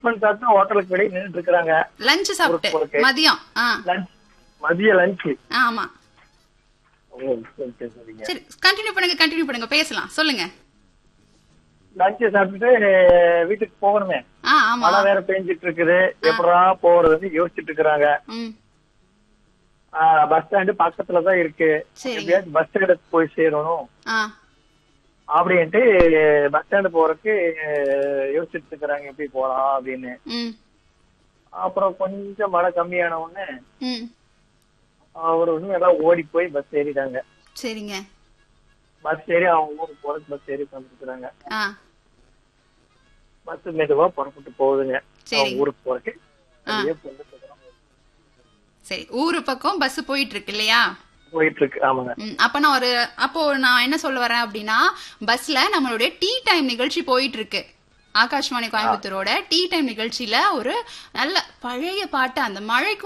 Tiffin சாப்பிட்டு ஹோட்டலுக்கு வெளியே நின்றுட்டு இருக்கிறாங்க லஞ்ச் சாப்பிட்டு ஊருக்கு போறதுக்கு. மதியம் ஆ லஞ்ச் மதிய லஞ்ச் ஆ, ஆமா சரிங்க சரி கண்டினியூ பண்ணுங்க கண்டினியூ பண்ணுங்க பேசலாம் சொல்லுங்க லஞ்ச் சாப்பிட்டுட்டு வீட்டுக்கு போகணுமே ஆ ஆமா மழை வேற பெஞ்சிட்டு இருக்குது எப்படா போறதுன்னு யோசிச்சுட்டு இருக்கிறாங்க ம் பஸ் ஸ்டாண்டு பக்கத்துல தான் இருக்கு சரிங்க. எப்படியாச்சும் பஸ் ஸ்டாண்டுக்கு போய் சேரணும் ஆ அப்படின்ட்டு பஸ் ஸ்டாண்டு போறதுக்கு யோசிச்சுட்டு இருக்கிறாங்க எப்படி போலாம் அப்படின்னு ம் அப்புறம் கொஞ்சம் மழை கம்மியான உடனே ம் அவர் வந்து எல்லாம் ஓடி போய் பஸ் ஏறிட்டாங்க சரிங்க பஸ் ஏறி அவங்க ஊருக்கு போறதுக்கு பஸ் ஏறி வந்துருக்குறாங்க ஆ பஸ் மெதுவா புறப்பட்டு போகுதுங்க சரி. அவங்க ஊருக்கு போறதுக்கு அப்படியே போயிட்டு இருக்கிறோம். சரி ஊரு பக்கம் பஸ் போயிட்டு இருக்கு இல்லையா போயிட்டு இருக்கு ஆமாங்க ம், அப்ப நான் ஒரு அப்போ நான் என்ன சொல்ல வரேன் அப்படின்னா பஸ்ல நம்மளுடைய டீ டைம் நிகழ்ச்சி போயிட்டு இருக்கு ஆகாஷ்வாணி கோயம்புத்தூரோட டீ டைம் நிகழ்ச்சியில ஒரு நல்ல பழைய பாட்டு அந்த மழைக்கும்